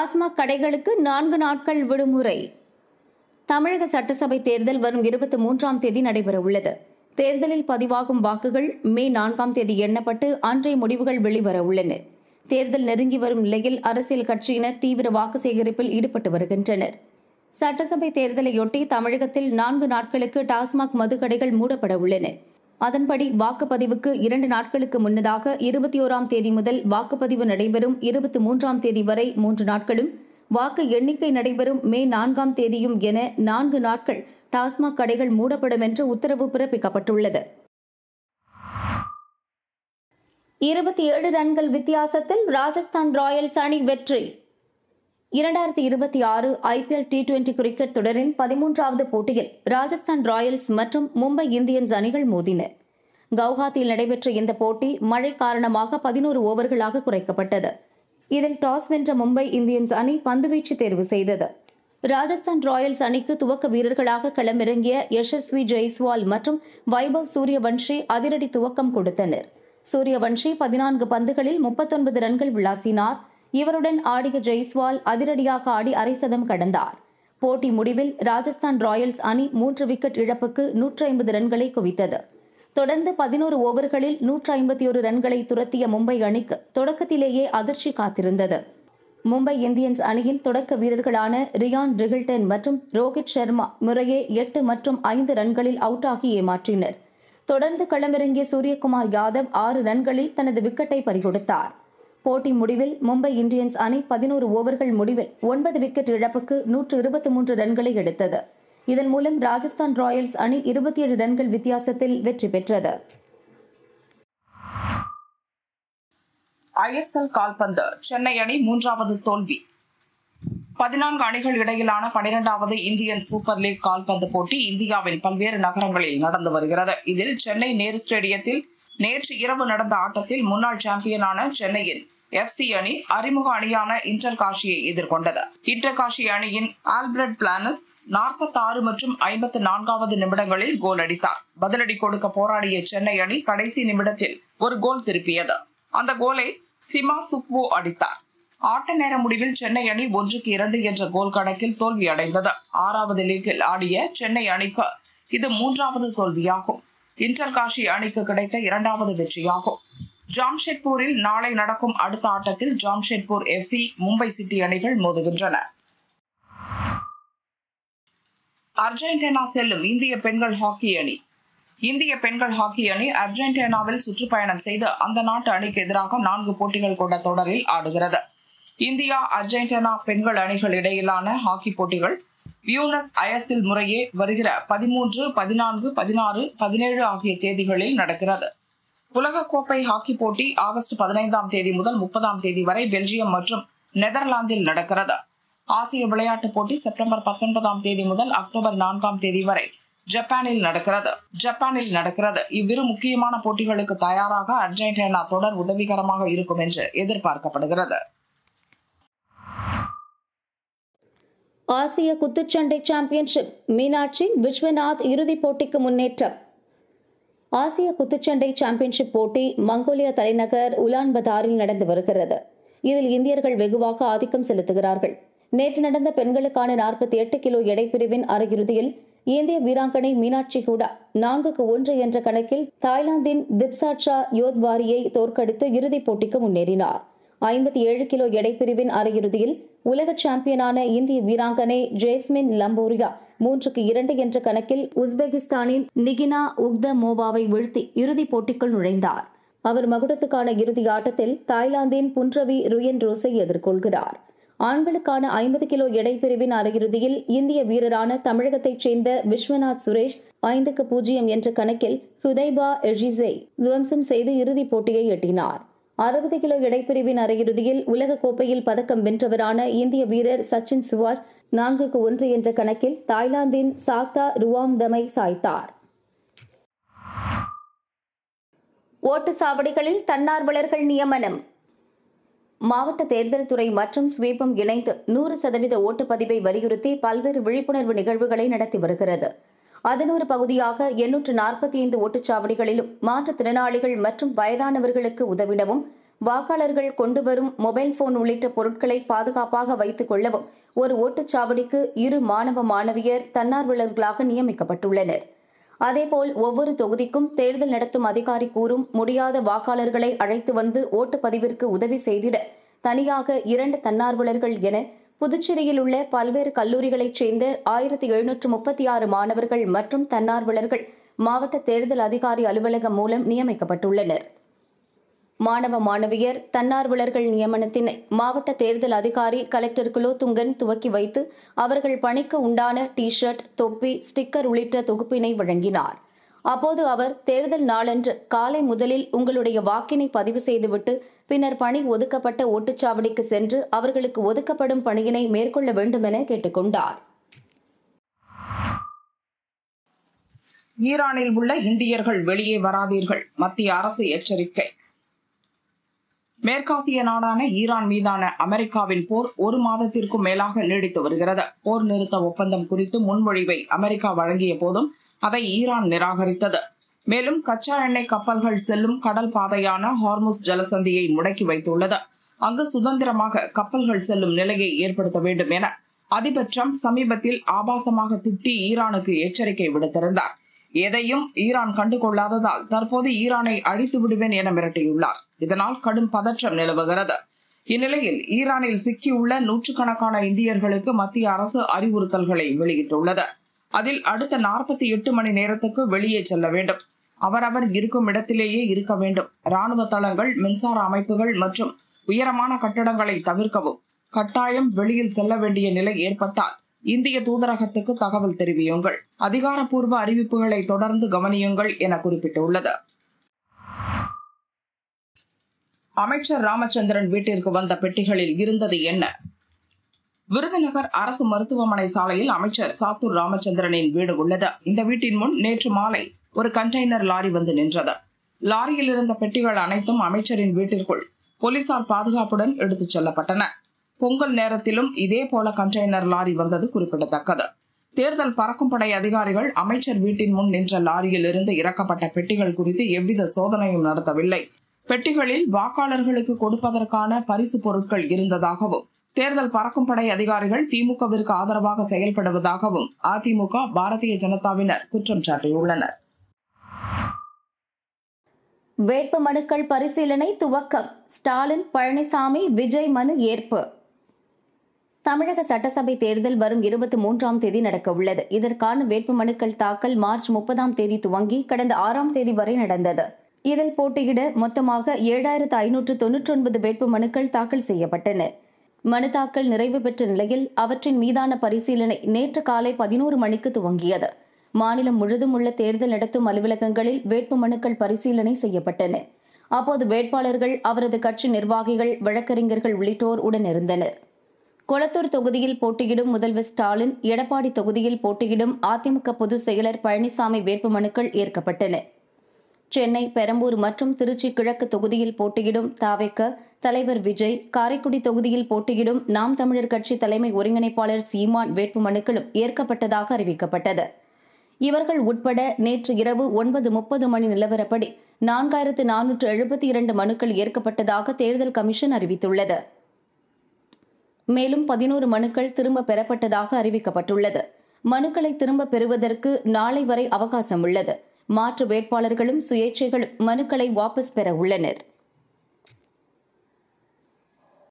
டாஸ்மாக் கடைகளுக்கு நான்கு நாட்கள் விடுமுறை தமிழக சட்டசபை தேர்தல் வரும் இருபத்தி மூன்றாம் தேதி நடைபெறவுள்ளது தேர்தலில் பதிவாகும் வாக்குகள் மே நான்காம் தேதி எண்ணப்பட்டு அன்றைய முடிவுகள் வெளிவர உள்ளன தேர்தல் நெருங்கி வரும் நிலையில் அரசியல் கட்சியினர் தீவிர வாக்கு சேகரிப்பில் ஈடுபட்டு வருகின்றனர் சட்டசபை தேர்தலையொட்டி தமிழகத்தில் நான்கு நாட்களுக்கு டாஸ்மாக் மதுக்கடைகள் மூடப்பட உள்ளன அதன்படி வாக்குப்பதிவுக்கு இரண்டு நாட்களுக்கு முன்னதாக இருபத்தி ஓராம் தேதி முதல் வாக்குப்பதிவு நடைபெறும் இருபத்தி மூன்றாம் தேதி வரை மூன்று நாட்களும் வாக்கு எண்ணிக்கை நடைபெறும் மே நான்காம் தேதியும் என நான்கு நாட்கள் டாஸ்மாக் கடைகள் மூடப்படும் என்று உத்தரவு பிறப்பிக்கப்பட்டுள்ளது இருபத்தி ஏழு ரன்கள் வித்தியாசத்தில் ராஜஸ்தான் ராயல்ஸ் அணி வெற்றி இரண்டாயிரத்தி இருபத்தி ஆறு ஐபிஎல் டி டுவெண்டி கிரிக்கெட் தொடரின் பதிமூன்றாவது போட்டியில் ராஜஸ்தான் ராயல்ஸ் மற்றும் மும்பை இந்தியன்ஸ் அணிகள் மோதின கவுஹாத்தியில் நடைபெற்ற இந்த போட்டி மழை காரணமாக பதினோரு ஓவர்களாக குறைக்கப்பட்டது இதில் டாஸ் வென்ற மும்பை இந்தியன்ஸ் அணி பந்துவீச்சு தேர்வு செய்தது ராஜஸ்தான் ராயல்ஸ் அணிக்கு துவக்க வீரர்களாக களமிறங்கிய யஷஸ்வி ஜெய்ஸ்வால் மற்றும் வைபவ் சூரியவன்ஷி அதிரடி துவக்கம் கொடுத்தனர் சூரியவன்ஷி பதினான்கு பந்துகளில் முப்பத்தொன்பது ரன்கள் விளாசினார் இவருடன் ஆடிய ஜெய்ஸ்வால் அதிரடியாக ஆடி அரைசதம் கடந்தார் போட்டி முடிவில் ராஜஸ்தான் ராயல்ஸ் அணி மூன்று விக்கெட் இழப்புக்கு நூற்றி ஐம்பது ரன்களை குவித்தது தொடர்ந்து பதினோரு ஓவர்களில் நூற்றி ஐம்பத்தி ஒரு ரன்களை துரத்திய மும்பை அணிக்கு தொடக்கத்திலேயே அதிர்ச்சி காத்திருந்தது மும்பை இந்தியன்ஸ் அணியின் தொடக்க வீரர்களான ரியான் ரிகில்டன் மற்றும் ரோஹித் சர்மா முறையே எட்டு மற்றும் ஐந்து ரன்களில் அவுட் ஆகி ஏமாற்றினர் தொடர்ந்து களமிறங்கிய சூரியகுமார் யாதவ் ஆறு ரன்களில் தனது விக்கெட்டை பறிகொடுத்தார் போட்டி முடிவில் மும்பை இந்தியன்ஸ் அணி பதினோரு ஓவர்கள் முடிவில் ஒன்பது விக்கெட் இழப்புக்கு நூற்று இருபத்தி மூன்று ரன்களை எடுத்தது இதன் மூலம் ராஜஸ்தான் ராயல்ஸ் அணி இருபத்தி ஏழு ரன்கள் வித்தியாசத்தில் வெற்றி பெற்றது ஐஎஸ்எல் கால்பந்து சென்னை அணி மூன்றாவது தோல்வி பதினான்கு அணிகள் இடையிலான பனிரெண்டாவது இந்தியன் சூப்பர் லீக் கால்பந்து போட்டி இந்தியாவில் பல்வேறு நகரங்களில் நடந்து வருகிறது இதில் சென்னை நேரு ஸ்டேடியத்தில் நேற்று இரவு நடந்த ஆட்டத்தில் முன்னாள் சாம்பியனான சென்னையின் எஃப்சி அணி அறிமுக அணியான இன்டர் காஷியை எதிர்கொண்டது இன்டர் காஷி அணியின் ஆல்பிரட் பிளானஸ் நாற்பத்தாறு மற்றும் ஐம்பத்து நான்காவது நிமிடங்களில் கோல் அடித்தார் பதிலடி கொடுக்க போராடிய சென்னை அணி கடைசி நிமிடத்தில் ஒரு கோல் திருப்பியது அந்த கோலை சிமா சுக்வோ அடித்தார் ஆட்ட நேர முடிவில் சென்னை அணி ஒன்றுக்கு இரண்டு என்ற கோல் கணக்கில் தோல்வி அடைந்தது ஆறாவது லீக்கில் ஆடிய சென்னை அணிக்கு இது மூன்றாவது தோல்வியாகும் இன்டர் காஷி அணிக்கு கிடைத்த இரண்டாவது வெற்றியாகும் ஜாம்ஷெட்பூரில் நாளை நடக்கும் அடுத்த ஆட்டத்தில் ஜாம்ஷெட்பூர் எஃப்சி மும்பை சிட்டி அணிகள் மோதுகின்றன அர்ஜென்டினா செல்லும் இந்திய பெண்கள் ஹாக்கி அணி இந்திய பெண்கள் ஹாக்கி அணி அர்ஜென்டினாவில் சுற்றுப்பயணம் செய்து அந்த நாட்டு அணிக்கு எதிராக நான்கு போட்டிகள் கொண்ட தொடரில் ஆடுகிறது இந்தியா அர்ஜென்டினா பெண்கள் அணிகள் இடையிலான ஹாக்கி போட்டிகள் பியூனஸ் அயர்ஸில் முறையே வருகிற பதிமூன்று பதினான்கு பதினாறு பதினேழு ஆகிய தேதிகளில் நடக்கிறது உலகக்கோப்பை ஹாக்கி போட்டி ஆகஸ்ட் பதினைந்தாம் தேதி முதல் முப்பதாம் தேதி வரை பெல்ஜியம் மற்றும் நெதர்லாந்தில் நடக்கிறது ஆசிய விளையாட்டுப் போட்டி செப்டம்பர் பத்தொன்பதாம் தேதி முதல் அக்டோபர் நான்காம் தேதி வரை ஜப்பானில் நடக்கிறது ஜப்பானில் நடக்கிறது இவ்விரு முக்கியமான போட்டிகளுக்கு தயாராக அர்ஜென்டினா தொடர் உதவிகரமாக இருக்கும் என்று எதிர்பார்க்கப்படுகிறது ஆசிய குத்துச்சண்டை சாம்பியன்ஷிப் மீனாட்சி விஸ்வநாத் இறுதிப் போட்டிக்கு முன்னேற்றம் ஆசிய குத்துச்சண்டை சாம்பியன்ஷிப் போட்டி மங்கோலியா தலைநகர் உலான்பதாரில் நடந்து வருகிறது இதில் இந்தியர்கள் வெகுவாக ஆதிக்கம் செலுத்துகிறார்கள் நேற்று நடந்த பெண்களுக்கான நாற்பத்தி எட்டு கிலோ எடை பிரிவின் அரையிறுதியில் இந்திய வீராங்கனை மீனாட்சி ஹூடா நான்குக்கு ஒன்று என்ற கணக்கில் தாய்லாந்தின் திப்சாட்சா யோத்வாரியை தோற்கடித்து இறுதிப் போட்டிக்கு முன்னேறினார் ஐம்பத்தி ஏழு கிலோ எடை பிரிவின் அரையிறுதியில் உலக சாம்பியனான இந்திய வீராங்கனை ஜேஸ்மின் லம்போரியா மூன்றுக்கு இரண்டு என்ற கணக்கில் உஸ்பெகிஸ்தானின் நிகினா உக்தமோவாவை வீழ்த்தி இறுதிப் போட்டிக்குள் நுழைந்தார் அவர் மகுடத்துக்கான இறுதி ஆட்டத்தில் தாய்லாந்தின் புன்ரவி ருயன் ரோஸை எதிர்கொள்கிறார் ஆண்களுக்கான ஐம்பது கிலோ எடை பிரிவின் அரையிறுதியில் இந்திய வீரரான தமிழகத்தைச் சேர்ந்த விஸ்வநாத் சுரேஷ் ஐந்துக்கு பூஜ்ஜியம் என்ற கணக்கில் ஹுதைபா எஜிசை துவம்சம் செய்து இறுதிப் போட்டியை எட்டினார் அறுபது கிலோ எடைப்பிரிவின் அரையிறுதியில் உலக கோப்பையில் பதக்கம் வென்றவரான இந்திய வீரர் சச்சின் சுவாஜ் நான்குக்கு ஒன்று என்ற கணக்கில் தாய்லாந்தின் சாக்தா ருவாம்தமை சாய்த்தார் ஓட்டு சாவடிகளில் தன்னார்வலர்கள் நியமனம் மாவட்ட தேர்தல் துறை மற்றும் ஸ்வீபம் இணைந்து நூறு சதவீத ஓட்டுப்பதிவை வலியுறுத்தி பல்வேறு விழிப்புணர்வு நிகழ்வுகளை நடத்தி வருகிறது அதன் ஒரு பகுதியாக எண்ணூற்று நாற்பத்தி ஐந்து ஓட்டுச்சாவடிகளிலும் மாற்றுத்திறனாளிகள் மற்றும் வயதானவர்களுக்கு உதவிடவும் வாக்காளர்கள் கொண்டு வரும் மொபைல் போன் உள்ளிட்ட பொருட்களை பாதுகாப்பாக வைத்துக் கொள்ளவும் ஒரு ஓட்டுச்சாவடிக்கு இரு மாணவ மாணவியர் தன்னார்வலர்களாக நியமிக்கப்பட்டுள்ளனர் அதேபோல் ஒவ்வொரு தொகுதிக்கும் தேர்தல் நடத்தும் அதிகாரி கூறும் முடியாத வாக்காளர்களை அழைத்து வந்து ஓட்டுப்பதிவிற்கு உதவி செய்திட தனியாக இரண்டு தன்னார்வலர்கள் என புதுச்சேரியில் உள்ள பல்வேறு கல்லூரிகளைச் சேர்ந்த ஆயிரத்தி எழுநூற்று முப்பத்தி ஆறு மாணவர்கள் மற்றும் தன்னார்வலர்கள் மாவட்ட தேர்தல் அதிகாரி அலுவலகம் மூலம் நியமிக்கப்பட்டுள்ளனர் மாணவ மாணவியர் தன்னார்வலர்கள் நியமனத்தினை மாவட்ட தேர்தல் அதிகாரி கலெக்டர் குலோத்துங்கன் துவக்கி வைத்து அவர்கள் பணிக்கு உண்டான டி ஷர்ட் தொப்பி ஸ்டிக்கர் உள்ளிட்ட தொகுப்பினை வழங்கினார் அப்போது அவர் தேர்தல் நாளன்று காலை முதலில் உங்களுடைய வாக்கினை பதிவு செய்துவிட்டு பின்னர் பணி ஒதுக்கப்பட்ட ஓட்டுச்சாவடிக்கு சென்று அவர்களுக்கு ஒதுக்கப்படும் பணியினை மேற்கொள்ள வேண்டும் என கேட்டுக்கொண்டார் ஈரானில் உள்ள இந்தியர்கள் வெளியே வராதீர்கள் மத்திய அரசு எச்சரிக்கை மேற்காசிய நாடான ஈரான் மீதான அமெரிக்காவின் போர் ஒரு மாதத்திற்கும் மேலாக நீடித்து வருகிறது போர் நிறுத்த ஒப்பந்தம் குறித்து முன்மொழிவை அமெரிக்கா வழங்கிய போதும் அதை ஈரான் நிராகரித்தது மேலும் கச்சா எண்ணெய் கப்பல்கள் செல்லும் கடல் பாதையான ஹார்முஸ் ஜலசந்தியை முடக்கி வைத்துள்ளது அங்கு சுதந்திரமாக கப்பல்கள் செல்லும் நிலையை ஏற்படுத்த வேண்டும் என அதிபர் ட்ரம்ப் சமீபத்தில் ஆபாசமாக திட்டி ஈரானுக்கு எச்சரிக்கை விடுத்திருந்தார் எதையும் ஈரான் கண்டுகொள்ளாததால் தற்போது ஈரானை அழித்து விடுவேன் என மிரட்டியுள்ளார் இதனால் கடும் பதற்றம் நிலவுகிறது இந்நிலையில் ஈரானில் சிக்கியுள்ள நூற்றுக்கணக்கான இந்தியர்களுக்கு மத்திய அரசு அறிவுறுத்தல்களை வெளியிட்டுள்ளது அதில் அடுத்த நாற்பத்தி எட்டு மணி நேரத்துக்கு வெளியே செல்ல வேண்டும் அவரவர் இருக்கும் இடத்திலேயே இருக்க வேண்டும் ராணுவ தளங்கள் மின்சார அமைப்புகள் மற்றும் உயரமான கட்டடங்களை தவிர்க்கவும் கட்டாயம் வெளியில் செல்ல வேண்டிய நிலை ஏற்பட்டால் இந்திய தூதரகத்துக்கு தகவல் தெரிவியுங்கள் அதிகாரப்பூர்வ அறிவிப்புகளை தொடர்ந்து கவனியுங்கள் என குறிப்பிட்டுள்ளது அமைச்சர் ராமச்சந்திரன் வீட்டிற்கு வந்த பெட்டிகளில் இருந்தது என்ன விருதுநகர் அரசு மருத்துவமனை சாலையில் அமைச்சர் சாத்தூர் ராமச்சந்திரனின் வீடு உள்ளது இந்த வீட்டின் முன் நேற்று மாலை ஒரு கண்டெய்னர் லாரி வந்து நின்றது லாரியில் இருந்த பெட்டிகள் அனைத்தும் அமைச்சரின் வீட்டிற்குள் போலீசார் பாதுகாப்புடன் எடுத்துச் செல்லப்பட்டன பொங்கல் நேரத்திலும் இதே போல கண்டெய்னர் லாரி வந்தது குறிப்பிடத்தக்கது தேர்தல் பறக்கும் படை அதிகாரிகள் அமைச்சர் வீட்டின் முன் நின்ற லாரியில் இருந்து இறக்கப்பட்ட பெட்டிகள் குறித்து எவ்வித சோதனையும் நடத்தவில்லை பெட்டிகளில் வாக்காளர்களுக்கு கொடுப்பதற்கான பரிசு பொருட்கள் இருந்ததாகவும் தேர்தல் பறக்கும் படை அதிகாரிகள் திமுகவிற்கு ஆதரவாக செயல்படுவதாகவும் அதிமுக பாரதிய ஜனதாவினர் குற்றம் சாட்டியுள்ளனர் வேட்பு மனுக்கள் பரிசீலனை துவக்கம் ஸ்டாலின் பழனிசாமி விஜய் மனு ஏற்பு தமிழக சட்டசபை தேர்தல் வரும் இருபத்தி மூன்றாம் தேதி நடக்க உள்ளது இதற்கான வேட்பு மனுக்கள் தாக்கல் மார்ச் முப்பதாம் தேதி துவங்கி கடந்த ஆறாம் தேதி வரை நடந்தது இதில் போட்டியிட மொத்தமாக ஏழாயிரத்து ஐநூற்று தொன்னூற்றி ஒன்பது வேட்பு மனுக்கள் தாக்கல் செய்யப்பட்டன மனு தாக்கல் நிறைவு பெற்ற நிலையில் அவற்றின் மீதான பரிசீலனை நேற்று காலை பதினோரு மணிக்கு துவங்கியது மாநிலம் முழுதும் உள்ள தேர்தல் நடத்தும் அலுவலகங்களில் வேட்பு மனுக்கள் பரிசீலனை செய்யப்பட்டன அப்போது வேட்பாளர்கள் அவரது கட்சி நிர்வாகிகள் வழக்கறிஞர்கள் உள்ளிட்டோர் உடனிருந்தனர் கொளத்தூர் தொகுதியில் போட்டியிடும் முதல்வர் ஸ்டாலின் எடப்பாடி தொகுதியில் போட்டியிடும் அதிமுக பொதுச் செயலர் பழனிசாமி வேட்புமனுக்கள் ஏற்கப்பட்டன சென்னை பெரம்பூர் மற்றும் திருச்சி கிழக்கு தொகுதியில் போட்டியிடும் தாவேக்க தலைவர் விஜய் காரைக்குடி தொகுதியில் போட்டியிடும் நாம் தமிழர் கட்சி தலைமை ஒருங்கிணைப்பாளர் சீமான் வேட்புமனுக்களும் ஏற்கப்பட்டதாக அறிவிக்கப்பட்டது இவர்கள் உட்பட நேற்று இரவு ஒன்பது முப்பது மணி நிலவரப்படி நான்காயிரத்து நானூற்று எழுபத்தி இரண்டு மனுக்கள் ஏற்கப்பட்டதாக தேர்தல் கமிஷன் அறிவித்துள்ளது மேலும் பதினோரு மனுக்கள் திரும்ப பெறப்பட்டதாக அறிவிக்கப்பட்டுள்ளது மனுக்களை திரும்ப பெறுவதற்கு நாளை வரை அவகாசம் உள்ளது மாற்று வேட்பாளர்களும் சுயேட்சைகளும் மனுக்களை வாபஸ் பெற உள்ளனர்